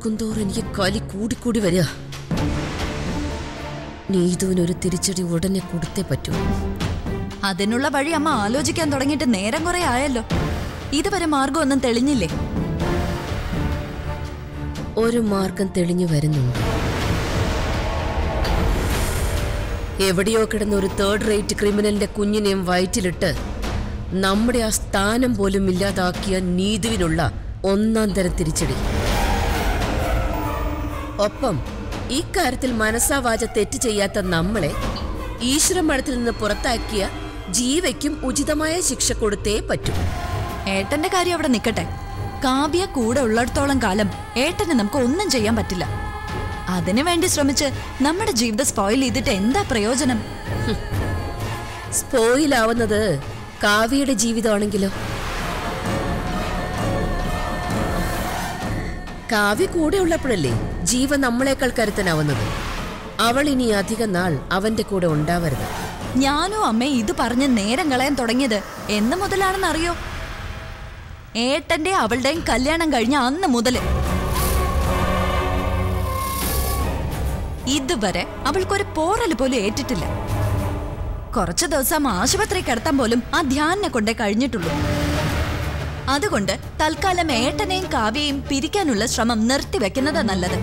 ഓർക്കും തോറും എനിക്ക് കലി കൂടിക്കൂടി വരിക നീതുവിനൊരു തിരിച്ചടി ഉടനെ കൊടുത്തേ പറ്റൂ അതിനുള്ള വഴി അമ്മ ആലോചിക്കാൻ തുടങ്ങിയിട്ട് നേരം കുറെ ആയല്ലോ ഇതുവരെ മാർഗമൊന്നും തെളിഞ്ഞില്ലേ ഒരു മാർഗം തെളിഞ്ഞു വരുന്നുണ്ട് എവിടെയോ കിടന്ന ഒരു തേർഡ് റേറ്റ് ക്രിമിനലിന്റെ കുഞ്ഞിനെയും വയറ്റിലിട്ട് നമ്മുടെ ആ സ്ഥാനം പോലും ഇല്ലാതാക്കിയ നീതുവിനുള്ള ഒന്നാം തരം തിരിച്ചടി ഒപ്പം ഇക്കാര്യത്തിൽ മനസ്സാവാച തെറ്റ് ചെയ്യാത്ത നമ്മളെ ഈശ്വരമഠത്തിൽ നിന്ന് പുറത്താക്കിയ ജീവയ്ക്കും ഉചിതമായ ശിക്ഷ കൊടുത്തേ പറ്റൂ ഏട്ടന്റെ കാര്യം അവിടെ നിൽക്കട്ടെ കാവ്യ കൂടെ ഉള്ളിടത്തോളം കാലം ഏട്ടന് നമുക്ക് ഒന്നും ചെയ്യാൻ പറ്റില്ല അതിനു വേണ്ടി ശ്രമിച്ച് നമ്മുടെ ജീവിതം സ്പോയിൽ ചെയ്തിട്ട് എന്താ പ്രയോജനം സ്പോയിലാവുന്നത് കാവ്യയുടെ ജീവിതമാണെങ്കിലോ കാവ്യ കൂടെ ഉള്ളപ്പോഴല്ലേ ജീവ നമ്മളെക്കാൾ കരുത്തനാവുന്നത് അവൾ ഇനി അധിക നാൾ അവന്റെ കൂടെ ഉണ്ടാവരുത് ഞാനും അമ്മയും ഇത് പറഞ്ഞ് നേരം കളയാൻ തുടങ്ങിയത് എന്ന് മുതലാണെന്ന് അറിയോ ഏട്ടന്റെ അവളുടെയും കല്യാണം കഴിഞ്ഞ അന്ന് മുതല് ഇതുവരെ അവൾക്കൊരു പോറല് പോലും ഏറ്റിട്ടില്ല കുറച്ചു ദിവസം ആശുപത്രി കിടത്താൻ പോലും ആ ധ്യാനെ കൊണ്ടേ കഴിഞ്ഞിട്ടുള്ളൂ അതുകൊണ്ട് തൽക്കാലം ഏട്ടനെയും കാവ്യയും പിരിക്കാനുള്ള ശ്രമം നിർത്തിവെക്കുന്നതാ നല്ലത്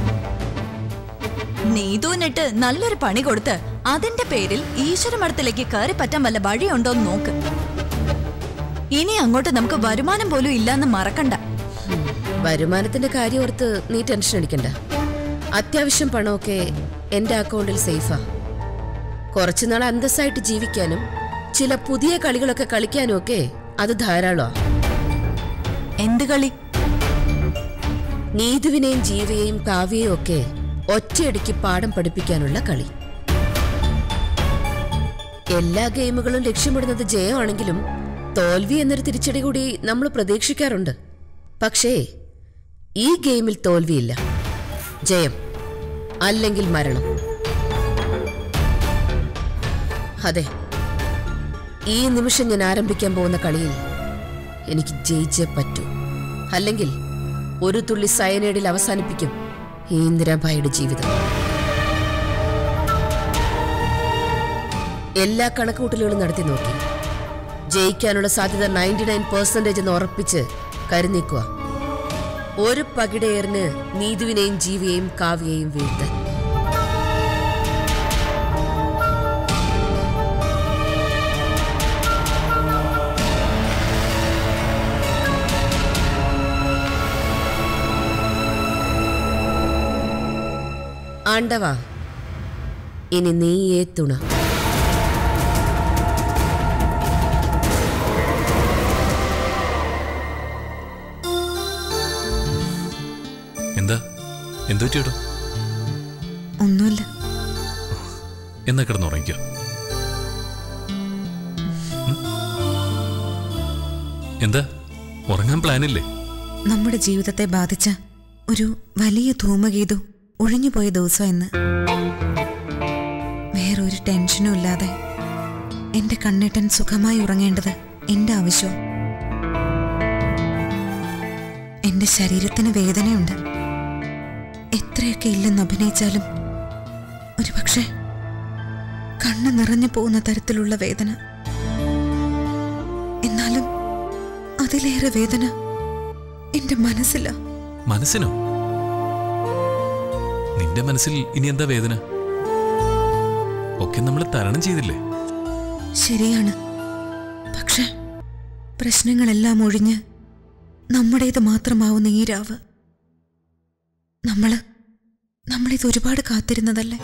നീതുവിനിട്ട് നല്ലൊരു പണി കൊടുത്ത് അതിന്റെ പേരിൽ ഈശ്വരമഠത്തിലേക്ക് കയറി പറ്റാൻ വല്ല വഴിയുണ്ടോന്ന് നോക്ക് ഇനി അങ്ങോട്ട് നമുക്ക് വരുമാനം പോലും ഇല്ലാന്ന് മറക്കണ്ട ഉം. വരുമാനത്തിന്റെ കാര്യം ഓർത്ത് നീ ടെൻഷൻ അടിക്കണ്ട അത്യാവശ്യം പണമൊക്കെ എന്റെ അക്കൗണ്ടിൽ സേഫാ കുറച്ചുനാൾ അന്തസ്സായിട്ട് ജീവിക്കാനും ചില പുതിയ കളികളൊക്കെ കളിക്കാനും ഒക്കെ അത് ധാരാളമാ എന്ത് കളി നീതുവിനെയും ജീവയെയും കാവ്യയും ഒക്കെ ഒറ്റയടിക്ക് പാഠം പഠിപ്പിക്കാനുള്ള കളി എല്ലാ ഗെയിമുകളും ലക്ഷ്യമിടുന്നത് ജയമാണെങ്കിലും തോൽവി എന്നൊരു തിരിച്ചടി കൂടി നമ്മൾ പ്രതീക്ഷിക്കാറുണ്ട് പക്ഷേ ഈ ഗെയിമിൽ തോൽവിയില്ല ജയം അല്ലെങ്കിൽ മരണം അതെ ഈ നിമിഷം ഞാൻ ആരംഭിക്കാൻ പോകുന്ന കളിയിൽ എനിക്ക് ജയിച്ചേ പറ്റൂ അല്ലെങ്കിൽ ഒരു തുള്ളി സയനൈഡിൽ അവസാനിപ്പിക്കും ഈ ഇന്ദിരാഭായിയുടെ ജീവിതം എല്ലാ കണക്കുകൂട്ടലുകളും നടത്തി നോക്കി ജയിക്കാനുള്ള സാധ്യത നയൻറ്റി നയൻ പെർസെൻറ്റേജ് എന്ന് ഉറപ്പിച്ച് കരുനീക്കുക ഒരു പകിടയേറിന് നീതുവിനെയും ജീവിയെയും കാവ്യയെയും വീഴ്ത്താൻ ആണ്ടവാ ഇനി നീയേ തുണ എന്താ എന്തു പറ്റിയോട്ടോ ഒന്നുമില്ല എന്നാ കിടന്നുറങ്ങിക്കോ ഉം? എന്താ ഉറങ്ങാൻ പ്ലാനില്ലേ നമ്മുടെ ജീവിതത്തെ ബാധിച്ച ഒരു വലിയ ധൂമകേതു ഒഴിഞ്ഞുപോയ ദിവസം എന്ന് വേറൊരു ടെൻഷനും ഇല്ലാതെ എന്റെ കണ്ണേട്ടൻ സുഖമായി ഉറങ്ങേണ്ടത് എന്റെ ആവശ്യവും എന്റെ ശരീരത്തിന് വേദനയുണ്ട് എത്രയൊക്കെ ഇല്ലെന്ന് അഭിനയിച്ചാലും ഒരു പക്ഷേ കണ്ണ് നിറഞ്ഞു പോകുന്ന തരത്തിലുള്ള വേദന എന്നാലും അതിലേറെ വേദന എന്റെ മനസ്സിലാ മനസ്സിനോ നിന്റെ മനസ്സിൽ ഇനി എന്താ വേദന ഒക്കെ നമ്മൾ തരണം ചെയ്തില്ലേ ശരിയാണ് പക്ഷെ പ്രശ്നങ്ങളെല്ലാം ഒഴിഞ്ഞ് നമ്മുടേത് മാത്രമാവുന്ന ഈ രാവ് നമ്മള് നമ്മളിത് ഒരുപാട് കാത്തിരുന്നതല്ലേ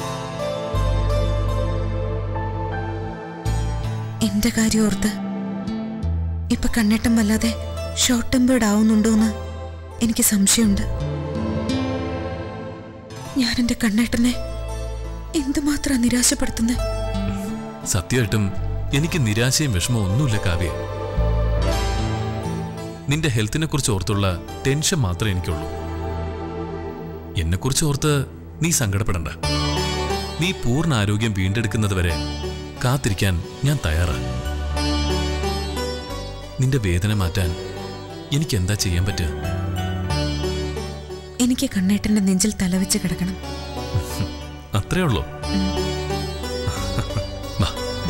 എന്റെ കാര്യം ഓർത്ത് ഇപ്പൊ കണ്ണേട്ടം വല്ലാതെ ഷോർട്ട് ടെമ്പേർഡ് ആവുന്നുണ്ടോന്ന് എനിക്ക് സംശയമുണ്ട് ഞാൻ എന്റെ കണ്ണേട്ടനെ എന്തുമാത്രം നിരാശപ്പെടുത്തുന്നത് സത്യമായിട്ടും എനിക്ക് നിരാശയും വിഷമവും ഒന്നുമില്ല കാവ്യ നിന്റെ ഹെൽത്തിനെ കുറിച്ച് ഓർത്തുള്ള ടെൻഷൻ മാത്രമേ എനിക്കുള്ളൂ എന്നെക്കുറിച്ച് ഓർത്ത് നീ സങ്കടപ്പെടണ്ട നീ പൂർണ്ണ ആരോഗ്യം വീണ്ടെടുക്കുന്നത് വരെ കാത്തിരിക്കാൻ ഞാൻ തയ്യാറാണ് നിന്റെ വേദന മാറ്റാൻ എനിക്ക് എന്താ ചെയ്യാൻ പറ്റുക എനിക്ക് കണ്ണേട്ടന്റെ നെഞ്ചിൽ തലവെച്ച് കിടക്കണം അത്രേ ഉള്ളൂ വാ.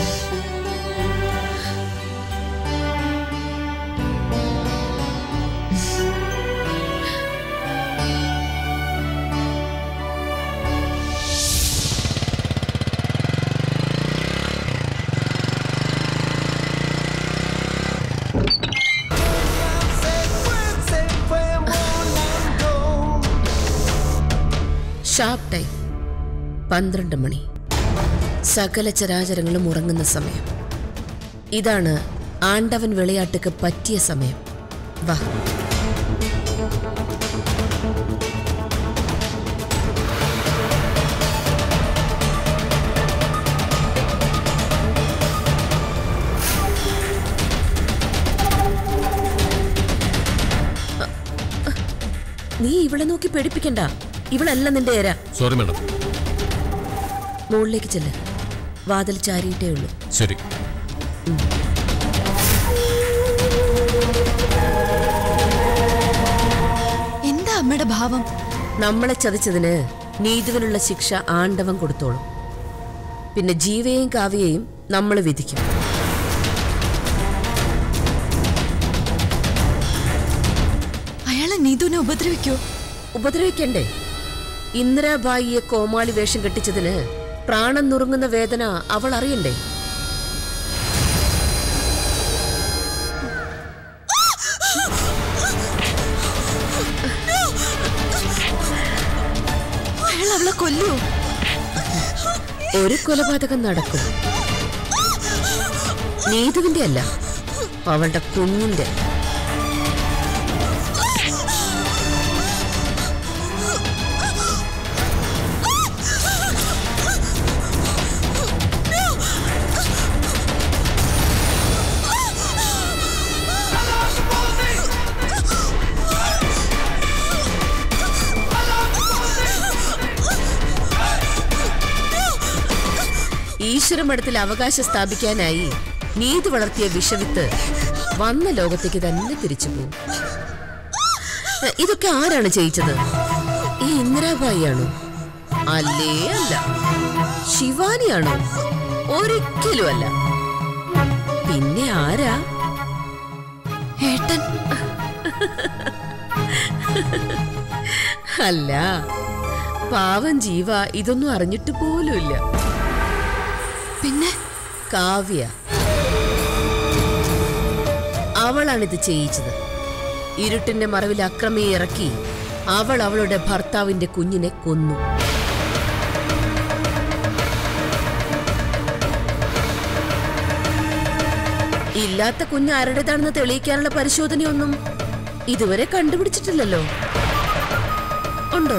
ഷാർപ്പ് ടൈം പന്ത്രണ്ട് മണി സകല ചരാചരങ്ങളും ഉറങ്ങുന്ന സമയം ഇതാണ് ആണ്ടവൻ വിളയാട്ടുക്ക് പറ്റിയ സമയം വാ നീ ഇവളെ നോക്കി പേടിപ്പിക്കണ്ട ഇവളല്ല നിന്റെ ഏര സോറി മാഡം മുകളിലേക്ക് ചെല്ല് വാതിൽ ചാരിയിട്ടേ ഉള്ളൂ ശരി എന്താ അമ്മയുടെ ഭാവം നമ്മളെ ചതിച്ചതിന് നീതുവിനുള്ള ശിക്ഷ ആണ്ടവൻ കൊടുത്തോളും പിന്നെ ജീവയെയും കാവ്യയെയും നമ്മൾ വിധിക്കും അയാളെ നീതുവിനെ ഉപദ്രവിക്കോ ഉപദ്രവിക്കണ്ടേ ഇന്ദിരാബായിയെ കോമാളി വേഷം കെട്ടിച്ചതിന് പ്രാണൻ നുറുങ്ങുന്ന വേദന അവൾ അറിയണ്ടേ അയാൾ അവളെ കൊല്ലോ ഒരു കൊലപാതകം നടക്കും നീതുവിന്റെ അല്ല അവളുടെ കുഞ്ഞിന്റെ ഈശ്വരമഠത്തിൽ അവകാശം സ്ഥാപിക്കാനായി നീതി വളർത്തിയ വിഷവിത്ത് വന്ന ലോകത്തേക്ക് തന്നെ തിരിച്ചു പോകും ഇതൊക്കെ ആരാണ് ചെയ്യിച്ചത് ഈ ഇന്ദിരാബായിയാണോ അല്ലേ അല്ല ശിവാനിയാണോ ഒരിക്കലും അല്ല പിന്നെ ആരാ ഏട്ടൻ അല്ല പാവം ജീവ ഇതൊന്നും അറിഞ്ഞിട്ട് പോലുമില്ല പിന്നെ കാവ്യ അവളാണിത് ചെയ്യിച്ചത് ഇരുട്ടിന്റെ മറവിൽ അക്രമിയെ ഇറക്കി അവൾ അവളുടെ ഭർത്താവിന്റെ കുഞ്ഞിനെ കൊന്നു ഇല്ലാത്ത കുഞ്ഞ് ആരുടേതാണെന്ന് തെളിയിക്കാനുള്ള പരിശോധനയൊന്നും ഇതുവരെ കണ്ടുപിടിച്ചിട്ടില്ലല്ലോ ഉണ്ടോ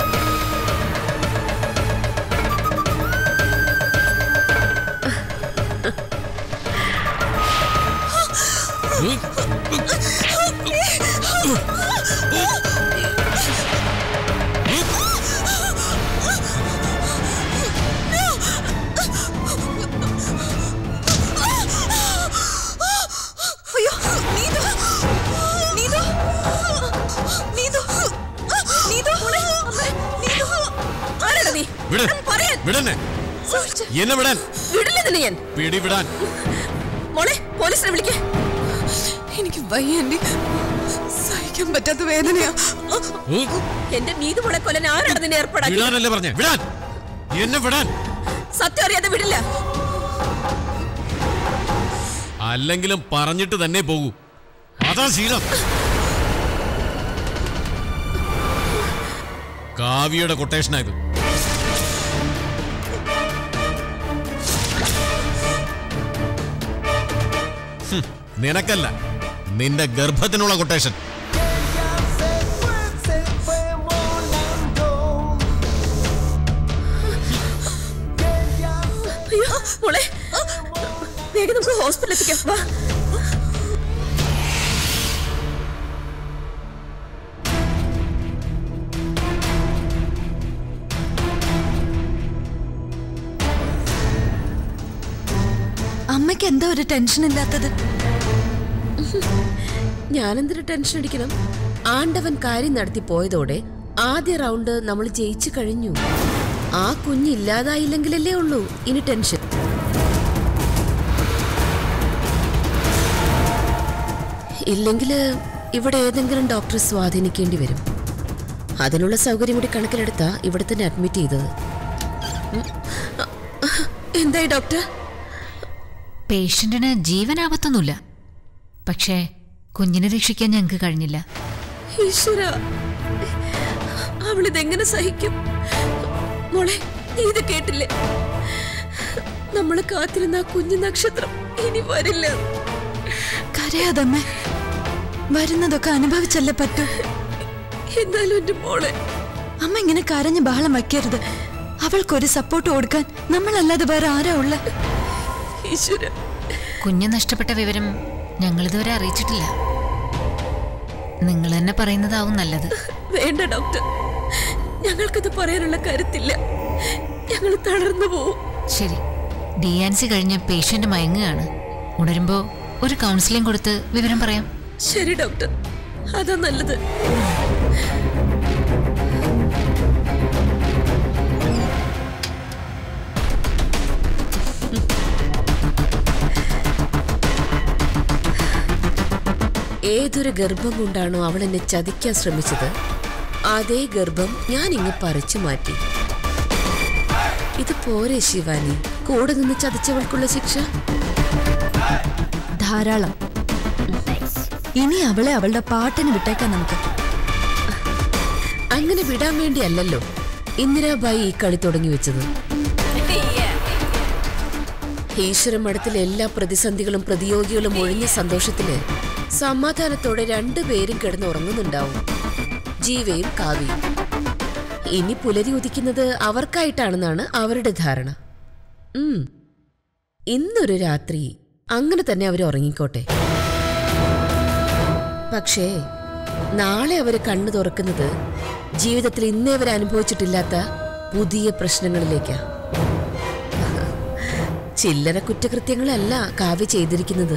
അയ്യോ നീതു നീതു നീതു നീതു അമ്മേ, നീതു ആരാടാ നീ വിട് പറയാൻ വിടന്നെ സൂക്ഷിച്ച്. എന്നെ വിടാൻ വിടില്ല നിന്നെ ഞാൻ പിടി വിടാൻ മോളെ പോലീസിനെ വിളിക്കേ എനിക്ക് വയ്യ ആന്റി സഹിക്കാൻ പറ്റാത്ത വേദനയാ ഉം. എന്റെ നീതി മോളെ കൊല്ലാൻ ആരാണ് നിന്നെ ഏർപ്പാടാക്കി വിടാനല്ലേ പറഞ്ഞേ വിടാൻ എന്നെ വിടാൻ സത്യം അറിയാതെ വിടില്ല അല്ലെങ്കിലും പറഞ്ഞിട്ട് തന്നെ പോകൂ അതാ ശീലം കാവ്യയുടെ കൊട്ടേഷനായത് ഹും, നിനക്കല്ല നിന്റെ ഗർഭത്തിനുള്ള കൊട്ടേഷൻ അയ്യോ മോളെ വേഗം നമുക്ക് ഹോസ്പിറ്റലിൽ എത്തിക്കാം വാ അമ്മയ്ക്ക് എന്താ ഒരു ടെൻഷൻ ഇല്ലാത്തത് ഞാനെന്തിനു ടെൻഷൻ അടിക്കണം ആണ്ടവൻ കാര്യം നടത്തി പോയതോടെ ആദ്യ റൗണ്ട് നമ്മൾ ജയിച്ചു കഴിഞ്ഞു ആ കുഞ്ഞില്ലാതായില്ലെങ്കിലല്ലേ ഉള്ളൂ ഇനി ടെൻഷൻ ഇല്ലെങ്കിൽ ഇവിടെ ഏതെങ്കിലും ഡോക്ടറെ സ്വാധീനിക്കേണ്ടി വരും അതിനുള്ള സൗകര്യം കൂടി കണക്കിലെടുത്താ ഇവിടെ തന്നെ അഡ്മിറ്റ് ചെയ്തത് ഉം. എന്തായി ഡോക്ടർ പേഷ്യന്റിന് ജീവനാപത്തൊന്നുമില്ല പക്ഷേ കുഞ്ഞിനെ രക്ഷിക്കാൻ ഞങ്ങൾക്ക് കഴിഞ്ഞില്ല ഈശ്വര അവളിതെങ്ങനെ സഹിക്കും മോളെ നീ ഇത് കേട്ടില്ലേ നമ്മൾ കാത്തിരുന്ന ആ കുഞ്ഞു നക്ഷത്രം ഇനി വരില്ല കരയാതമ്മേ വരുന്നതൊക്കെ അനുഭവിച്ചല്ലേ പറ്റൂ എന്നാലും എന്റെ മോളെ അമ്മ ഇങ്ങനെ കരഞ്ഞ് ബഹളം വയ്ക്കരുത് അവൾക്കൊരു സപ്പോർട്ട് കൊടുക്കാൻ നമ്മളല്ലാതെ വേറെ ആരാ ഉള്ള ഈശ്വര കുഞ്ഞ് നഷ്ടപ്പെട്ട വിവരം ഞങ്ങളിതുവരെ അറിയിച്ചിട്ടില്ല നിങ്ങൾ തന്നെ പറയുന്നതാവും നല്ലത് വേണ്ട ഡോക്ടർ ഞങ്ങൾക്കത് പറയാനുള്ള കരുത്തില്ല ഞങ്ങൾ തളർന്നു പോവും ശരി ഡി ആൻ സി കഴിഞ്ഞ് പേഷ്യന്റ് മയങ്ങുകയാണ് ഉണരുമ്പോൾ ഒരു കൗൺസിലിംഗ് കൊടുത്ത് വിവരം പറയാം ശരി ഡോക്ടർ അതാ നല്ലത് ഏതൊരു ഗർഭം കൊണ്ടാണോ അവൾ എന്നെ ചതിക്കാൻ ശ്രമിച്ചത് അതേ ഗർഭം ഞാൻ ഇങ്ങ് പറിച്ചു മാറ്റി ഇത് പോരെ ശിവാനി കൂടെ നിന്ന് ചതിച്ചവൾക്കുള്ള ശിക്ഷ ധാരാളം ഇനി അവളെ അവളുടെ പാട്ടിന് വിട്ടേക്കാൻ നമുക്ക് അങ്ങനെ വിടാൻ വേണ്ടിയല്ലല്ലോ ഇന്ദിരാബായി ഈ കളി തുടങ്ങി വെച്ചത് ഈശ്വര മഠത്തിലെ എല്ലാ പ്രതിസന്ധികളും പ്രതിയോഗികളും ഒഴിഞ്ഞ സന്തോഷത്തില് സമാധാനത്തോടെ രണ്ടുപേരും കിടന്ന് ഉറങ്ങുന്നുണ്ടാവും ജീവയും കാവ്യയും ഇനി പുലരി ഉദിക്കുന്നത് അവർക്കായിട്ടാണെന്നാണ് അവരുടെ ധാരണ ഉം. ഇന്നൊരു രാത്രി അങ്ങനെ തന്നെ അവർ ഉറങ്ങിക്കോട്ടെ പക്ഷേ നാളെ അവർ കണ്ണു തുറക്കുന്നത് ജീവിതത്തിൽ ഇന്നേ വരെ അനുഭവിച്ചിട്ടില്ലാത്ത പുതിയ പ്രശ്നങ്ങളിലേക്കാ ചില്ലറ കുറ്റകൃത്യങ്ങളല്ല കാവ്യ ചെയ്തിരിക്കുന്നത്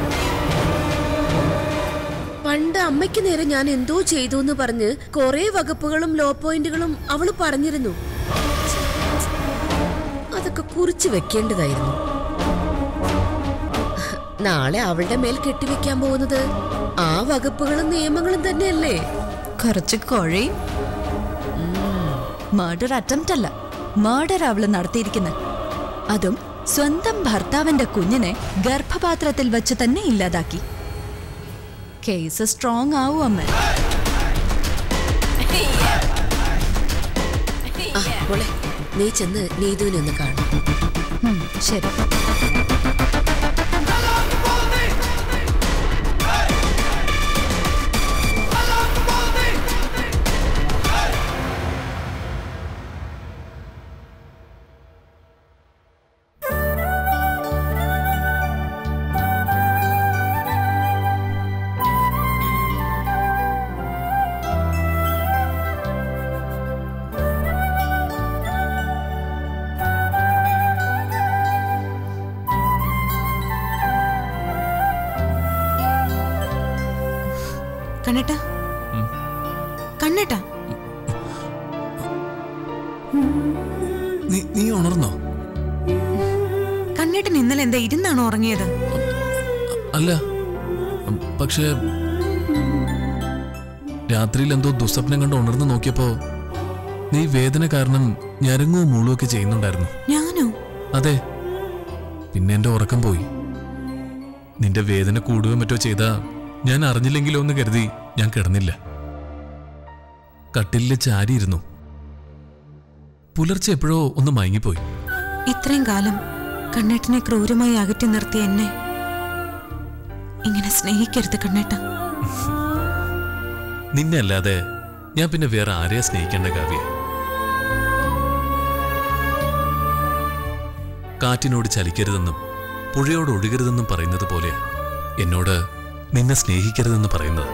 പണ്ട് അമ്മയ്ക്ക് നേരെ ഞാൻ എന്തോ ചെയ്തു എന്ന് പറഞ്ഞ് കുറെ വകുപ്പുകളും ലോ പോയിന്റുകളും അവള് പറഞ്ഞിരുന്നു അതൊക്കെ കുറിച്ചു വെക്കേണ്ടതായിരുന്നു നാളെ അവളുടെ മേൽ കെട്ടിവെക്കാൻ പോകുന്നത് ആ വകുപ്പുകളും നിയമങ്ങളും തന്നെയല്ലേ കുറച്ച് കുഴയും മർഡർ അറ്റംപ്റ്റ് അല്ല മർഡർ അവള് നടത്തിയിരിക്കുന്നത് അതും സ്വന്തം ഭർത്താവിന്റെ കുഞ്ഞിനെ ഗർഭപാത്രത്തിൽ വെച്ച് തന്നെ ഇല്ലാതാക്കി കേസ് സ്ട്രോങ് ആവും അമ്മ ആ മോളെ നീ ചെന്ന് നീതുവിനെ ഒന്ന് കാണും ഉം, ശരി കണ്ണേട്ടാ കണ്ണേട്ടാ നീ നീ ഉണർന്നോ കണ്ണേട്ടൻ ഇന്നലെ എന്താ ഇരുന്നാണോ ഉറങ്ങിയത് അല്ല ഉം, പക്ഷേ രാത്രിയിൽ എന്തോ ദുസ്വപ്നം കണ്ട് ഉണർന്നു നോക്കിയപ്പോ നീ വേദന കാരണം ഞരങ്ങും മൂളുമൊക്കെ ചെയ്യുന്നുണ്ടായിരുന്നു ഞാനോ അതെ പിന്നെ എന്റെ ഉറക്കം പോയി നിന്റെ വേദന കൂടുകയോ മറ്റോ ചെയ്താ ഞാൻ അറിഞ്ഞില്ലെങ്കിലോ എന്ന് കരുതി ഞാൻ കിടന്നില്ല കട്ടിലിൽ ചാരിയിരുന്നു പുലർച്ചെ എപ്പോഴോ ഒന്ന് മയങ്ങിപ്പോയി ഇത്രയും കാലം കണ്ണേട്ടനെ ക്രൂരമായി അകറ്റി നിർത്തിയ എന്നെ ഇങ്ങനെ സ്നേഹിക്കരുത് കണ്ണേട്ട നിന്നെ അല്ലാതെ ഞാൻ പിന്നെ വേറെ ആരെയാ സ്നേഹിക്കേണ്ട കാവ്യ കാറ്റിനോട് ചലിക്കരുതെന്നും പുഴയോട് ഒഴുകരുതെന്നും പറയുന്നത് പോലെ എന്നോട് നിന്നെ സ്നേഹിക്കരുതെന്ന് പറയുന്നത്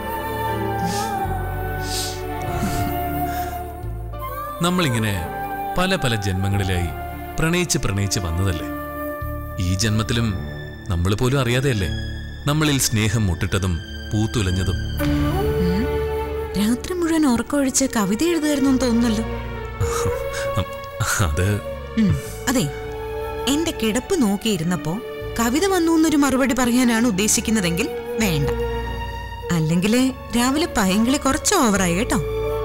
നമ്മളിങ്ങനെ പല പല ജന്മങ്ങളിലായി പ്രണയിച്ച് പ്രണയിച്ച് വന്നതല്ലേ ഈ ജന്മത്തിലും നമ്മൾ പോലും അറിയാതെയല്ലേ നമ്മളിൽ സ്നേഹം മുട്ടിട്ടതും പൂത്തുലഞ്ഞതും രാത്രി മുഴുവൻ മുഴുവൻ ഉറക്കമൊഴിച്ച് കവിത എഴുതുമായിരുന്നു എന്ന് തോന്നുന്നല്ലോ ഉം, അത് ഉം, അതെ എന്റെ കിടപ്പ് നോക്കിയിരുന്നപ്പോ കവിത വന്നു എന്നൊരു മറുപടി പറയാനാണ് ഉദ്ദേശിക്കുന്നതെങ്കിൽ വേണ്ട അല്ലെങ്കിലേ രാവിലെ പയങ്കിളി കുറച്ച് ഓവറായി കേട്ടോ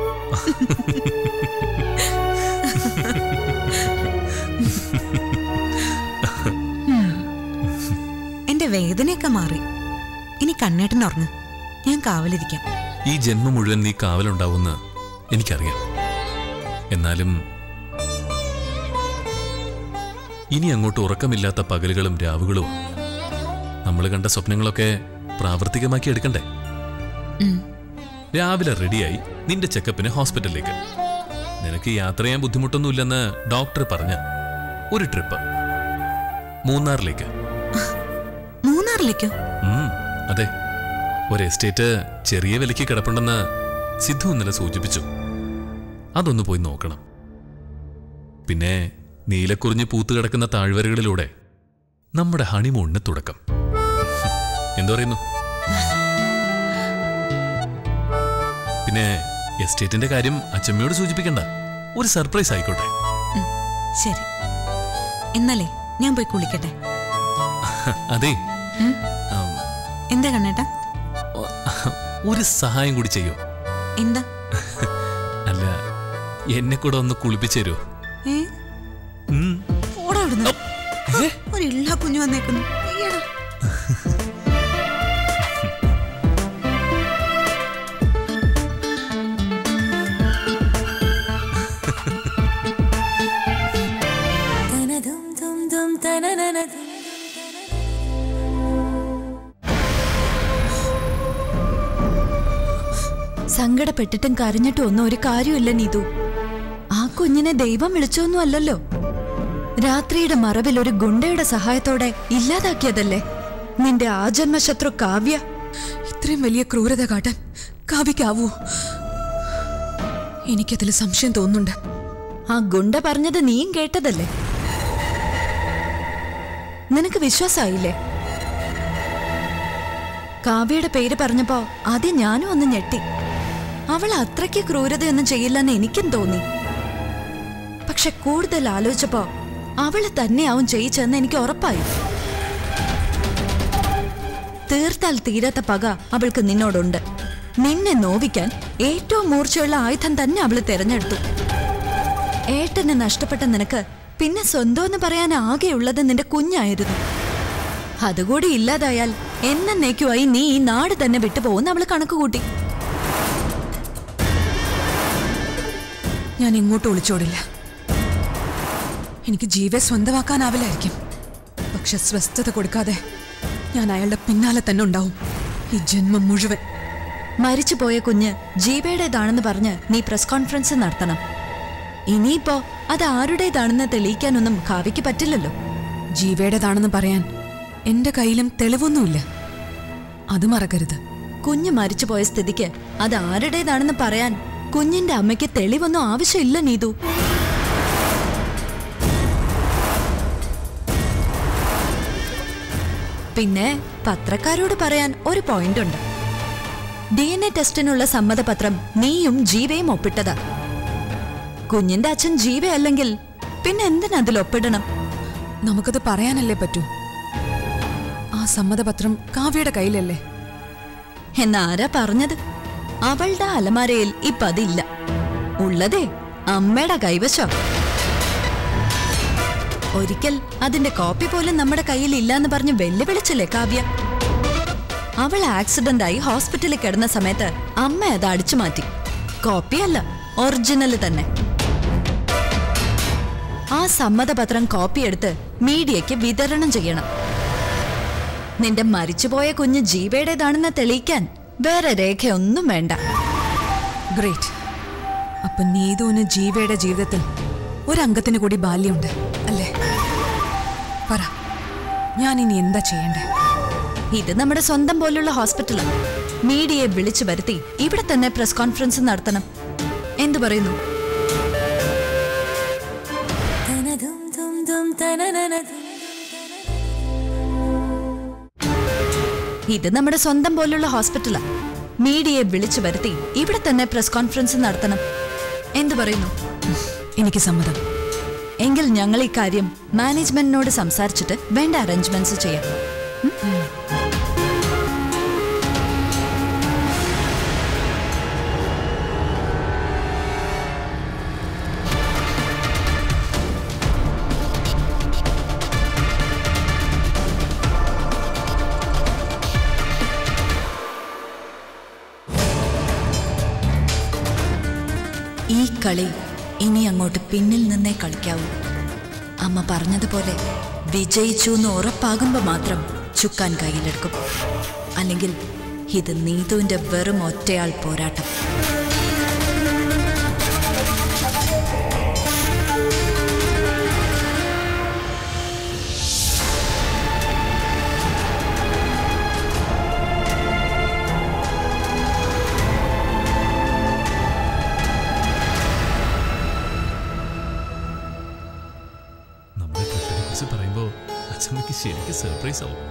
ഉം. എന്റെ വേദനയൊക്കെ മാറി ഇനി കണ്ണേട്ടൻ ഉറങ്ങ് ഞാൻ കാവലിരിക്കാം ഈ ജന്മം മുഴുവൻ നീ കാവലുണ്ടാവുമെന്ന് എനിക്കറിയാം എന്നാലും ഇനി അങ്ങോട്ട് ഉറക്കമില്ലാത്ത പകലുകളും രാവുകളും നമ്മൾ കണ്ട സ്വപ്നങ്ങളൊക്കെ പ്രാവർത്തികമാക്കി എടുക്കണ്ടേ ഉം. രാവിലെ റെഡിയായി നിന്റെ ചെക്കപ്പിന് ഹോസ്പിറ്റലിലേക്ക് നിനക്ക് യാത്ര ചെയ്യാൻ ബുദ്ധിമുട്ടൊന്നുമില്ലെന്ന് ഡോക്ടർ പറഞ്ഞ ഒരു ട്രിപ്പ് മൂന്നാറിലേക്ക് മൂന്നാറിലേക്കോ ഉം, അതെ ഒരു എസ്റ്റേറ്റ് ചെറിയ വിലയ്ക്ക് കിടപ്പുണ്ടെന്ന് സിദ്ധു ഇന്നലെ സൂചിപ്പിച്ചു അതൊന്ന് പോയി നോക്കണം പിന്നെ നീലക്കുറിഞ്ഞ് പൂത്തു കിടക്കുന്ന താഴ്വരകളിലൂടെ നമ്മുടെ ഹണിമൂണിന് തുടക്കം എന്തു പറയുന്നു പിന്നെ എസ്റ്റേറ്റിന്റെ കാര്യം അച്ചമ്മയോട് സൂചിപ്പിക്കണ്ട ഒരു സർപ്രൈസ് ആയിക്കോട്ടെ ഉം, ശരി എന്നാലേ ഞാൻ പോയി കുളിക്കട്ടെ അതെ ഉം? ആം, എന്താ കണ്ണേട്ടാ ഒരു സഹായം കൂടി ചെയ്യോ എന്താ അല്ല എന്നെ കൂടെ ഒന്ന് കുളിപ്പിച്ചു തരുമോ ഏ ഉം. ഓടാ ഇവിടുന്ന് ഒരു ഇള്ള കുഞ്ഞു വന്നേക്കുന്നു അയ്യടാ. സങ്കടപ്പെട്ടിട്ടും കരഞ്ഞിട്ടും ഒന്നും ഒരു കാര്യമില്ല നീതു ആ കുഞ്ഞിനെ ദൈവം വിളിച്ചൊന്നും അല്ലല്ലോ രാത്രിയുടെ മറവിൽ ഒരു ഗുണ്ടയുടെ സഹായത്തോടെ ഇല്ലാതാക്കിയതല്ലേ നിന്റെ ആജന്മ ശത്രു കാവ്യ ഇത്രയും വലിയ ക്രൂരത കാട്ടാൻ കാവ്യക്കാവൂ എനിക്കതിൽ സംശയം തോന്നുന്നുണ്ട് ആ ഗുണ്ട പറഞ്ഞത് നീയും കേട്ടതല്ലേ നിനക്ക് വിശ്വാസായില്ലേ കാവ്യയുടെ പേര് പറഞ്ഞപ്പോ ആദ്യം ഞാനും ഒന്ന് ഞെട്ടി അവൾ അത്രയ്ക്ക് ക്രൂരതയൊന്നും ചെയ്യില്ലെന്ന് എനിക്കും തോന്നി പക്ഷെ കൂടുതൽ ആലോചിച്ചപ്പോ അവള് തന്നെയാവും ചെയ്യിച്ചെന്ന് എനിക്ക് ഉറപ്പായി തീർത്താൽ തീരാത്ത പക അവൾക്ക് നിന്നോടുണ്ട് നിന്നെ നോവിക്കാൻ ഏറ്റവും മൂർച്ചയുള്ള ആയുധം തന്നെ അവള് തെരഞ്ഞെടുത്തു ഏട്ടനെ നഷ്ടപ്പെട്ട നിനക്ക് പിന്നെ സ്വന്തമെന്ന് പറയാൻ ആകെയുള്ളത് നിന്റെ കുഞ്ഞായിരുന്നു അതുകൂടി ഇല്ലാതായാൽ എന്നേക്കുമായി നീ ഈ നാട് തന്നെ വിട്ടുപോകുന്ന അവള് കണക്ക് കൂട്ടി ഞാൻ എങ്ങോട്ടും ഒളിച്ചോടില്ല എനിക്ക് ജീവെ സ്വന്തമാക്കാനാവില്ലായിരിക്കും പക്ഷെ സ്വസ്ഥത കൊടുക്കാതെ ഞാൻ അയാളുടെ പിന്നാലെ തന്നെ ഉണ്ടാവും ഈ ജന്മം മുഴുവൻ മരിച്ചുപോയ കുഞ്ഞ് ജീവയുടേതാണെന്ന് പറഞ്ഞ് നീ പ്രസ് കോൺഫറൻസ് നടത്തണം ഇനിയിപ്പോ അത് ആരുടേതാണെന്ന് തെളിയിക്കാനൊന്നും കാവ്യക്ക് പറ്റില്ലല്ലോ ജീവയുടേതാണെന്ന് പറയാൻ എന്റെ കയ്യിലും തെളിവൊന്നുമില്ല അത് മറക്കരുത് കുഞ്ഞ് മരിച്ചുപോയ സ്ഥിതിക്ക് അത് ആരുടേതാണെന്ന് പറയാൻ കുഞ്ഞിന്റെ അമ്മയ്ക്ക് തെളിവൊന്നും ആവശ്യമില്ല നീതു പിന്നെ പത്രക്കാരോട് പറയാൻ ഒരു പോയിന്റ് ഉണ്ട് ഡി എൻ എ ടെസ്റ്റിനുള്ള സമ്മതപത്രം നീയും ജീവയും ഒപ്പിട്ടതാ കുഞ്ഞിന്റെ അച്ഛൻ ജീവയല്ലെങ്കിൽ പിന്നെ എന്തിനതിൽ അതിൽ ഒപ്പിടണം നമുക്കത് പറയാനല്ലേ പറ്റൂ ആ സമ്മതപത്രം കാവ്യയുടെ കയ്യിലല്ലേ എന്നാരാ പറഞ്ഞത് അവളുടെ അലമാരയിൽ ഇപ്പൊ അതില്ല ഉള്ളതേ അമ്മയുടെ കൈവശം ഒരിക്കൽ അതിന്റെ കോപ്പി പോലും നമ്മുടെ കയ്യിൽ ഇല്ലാന്ന് പറഞ്ഞ് വെല്ലുവിളിച്ചില്ലേ കാവ്യ അവൾ ആക്സിഡന്റ് ആയി ഹോസ്പിറ്റലിൽ കിടന്ന സമയത്ത് അമ്മ അത് അടിച്ചു മാറ്റി കോപ്പിയല്ല ഒറിജിനൽ തന്നെ ആ സമ്മതപത്രം കോപ്പി എടുത്ത് മീഡിയയ്ക്ക് വിതരണം ചെയ്യണം നിന്റെ മരിച്ചുപോയ കുഞ്ഞ് ജീവയുടേതാണെന്ന് തെളിയിക്കാൻ വേറെ രേഖയൊന്നും വേണ്ട ഗ്രേറ്റ് അപ്പൊ നീതുവിന് ജീവയുടെ ജീവിതത്തിൽ ഒരംഗത്തിന് കൂടി ബാല്യമുണ്ട് അല്ലേ പറ ഞാൻ ഇനി എന്താ ചെയ്യണ്ടേ ഇത് നമ്മുടെ സ്വന്തം പോലുള്ള ഹോസ്പിറ്റലാണ് മീഡിയയെ വിളിച്ചു വരുത്തി ഇവിടെ തന്നെ പ്രസ് കോൺഫറൻസ് നടത്തണം എന്തു പറയുന്നു ഇത് നമ്മുടെ സ്വന്തം പോലുള്ള ഹോസ്പിറ്റലാ മീഡിയയെ വിളിച്ചു വരുത്തി ഇവിടെ തന്നെ പ്രസ് കോൺഫറൻസ് നടത്തണം എന്തു പറയുന്നു എനിക്ക് സമ്മതം എങ്കിൽ ഞങ്ങൾ ഈ കാര്യം മാനേജ്മെന്റിനോട് സംസാരിച്ചിട്ട് വേണ്ട അറേഞ്ച്മെന്റ്സ് ചെയ്യാം ഈ കളി ഇനി അങ്ങോട്ട് പിന്നിൽ നിന്നേ കളിക്കാവൂ അമ്മ പറഞ്ഞതുപോലെ വിജയിച്ചു എന്ന് ഉറപ്പാകുമ്പോൾ മാത്രം ചുക്കാൻ കയ്യിലെടുക്കും അല്ലെങ്കിൽ ഇത് നീതുവിന്റെ വെറും ഒറ്റയാൾ പോരാട്ടം നമ്മുടെ ട്രിപ്പിനെ കുറിച്ച് പറയുമ്പോ അച്ഛമ്മയ്ക്ക് ശരിക്കും സർപ്രൈസ് ആവും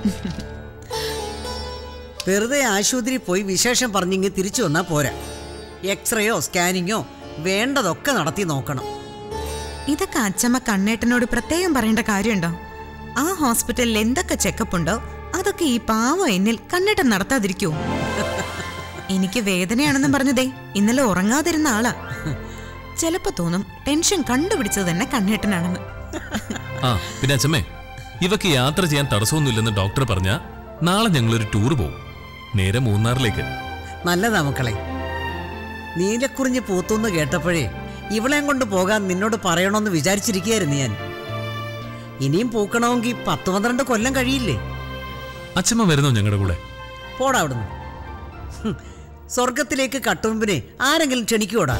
വെറുതെ ആശുപത്രി പോയി വിശേഷം പറഞ്ഞിങ്ങ് തിരിച്ചു വന്നാൽ പോരാ എക്സ്റേയോ സ്കാനിങ്ങോ വേണ്ടതൊക്കെ നടത്തി നോക്കണം ഇതൊക്കെ അച്ചമ്മ കണ്ണേട്ടനോട് പ്രത്യേകം പറയേണ്ട കാര്യമുണ്ടോ ആ ഹോസ്പിറ്റലിൽ എന്തൊക്കെ ചെക്കപ്പ് ഉണ്ടോ അതൊക്കെ ഈ പാവം എന്നിൽ കണ്ണേട്ടൻ നടത്താതിരിക്കൂ എനിക്ക് വേദനയാണെന്നും പറഞ്ഞതേ ഇന്നലെ ഉറങ്ങാതിരുന്ന ആളാ ചിലപ്പോ തോന്നും ടെൻഷൻ കണ്ടുപിടിച്ചത് തന്നെ കണ്ണേട്ടനാണെന്ന് ആ പിന്നെ അച്ഛമ്മേ ഇവക്ക് യാത്ര ചെയ്യാൻ തടസ്സമൊന്നുമില്ലെന്ന് ഡോക്ടർ പറഞ്ഞ നാളെ ഞങ്ങളൊരു ടൂർ പോകും നേരെ മൂന്നാറിലേക്ക് നല്ലതാ മക്കളെ നീലക്കുറിഞ്ഞ് പൂത്തുന്ന് കേട്ടപ്പോഴേ ഇവളെയും കൊണ്ട് പോകാൻ നിന്നോട് പറയണമെന്ന് വിചാരിച്ചിരിക്കുകയായിരുന്നു ഞാൻ ഇനിയും പൂക്കണമെങ്കിൽ പത്ത് പന്ത്രണ്ട് കൊല്ലം കഴിയില്ലേ അച്ഛമ്മ വരുന്നോ ഞങ്ങളുടെ കൂടെ പോടാ അവിടുന്ന് ഹും, സ്വർഗത്തിലേക്ക് കട്ടുമ്പിനെ ആരെങ്കിലും ക്ഷണിക്കൂടാ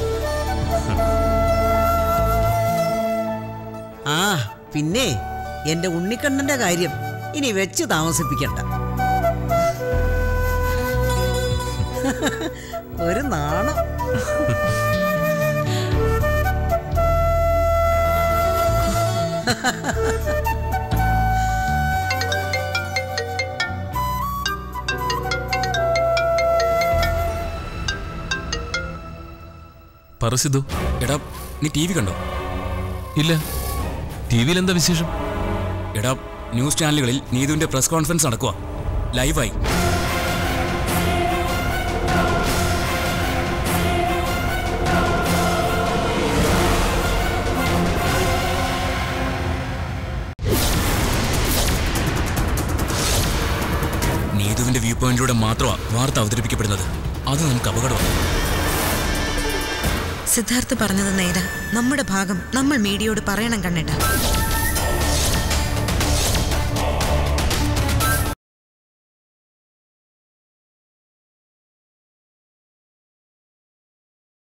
ആ പിന്നെ എന്റെ ഉണ്ണിക്കണ്ണന്റെ കാര്യം ഇനി വെച്ച് താമസിപ്പിക്കണ്ട ഒരു നാണം പറസിതു എടാ നീ ടി വി കണ്ടോ ഇല്ല ടി വിയിൽ എന്താ വിശേഷം എടാ ന്യൂസ് ചാനലുകളിൽ നീതുവിന്റെ പ്രസ് കോൺഫറൻസ് നടക്കുക ലൈവായി നീതുവിന്റെ വ്യൂ പോയിന്റിലൂടെ മാത്രമാണ് വാർത്ത അവതരിപ്പിക്കപ്പെടുന്നത് അത് നമുക്ക് അപകടമാണ് സിദ്ധാർത്ഥ് പറഞ്ഞത് നേരാ നമ്മുടെ ഭാഗം നമ്മൾ മീഡിയയോട് പറയണം കണ്ണേട്ട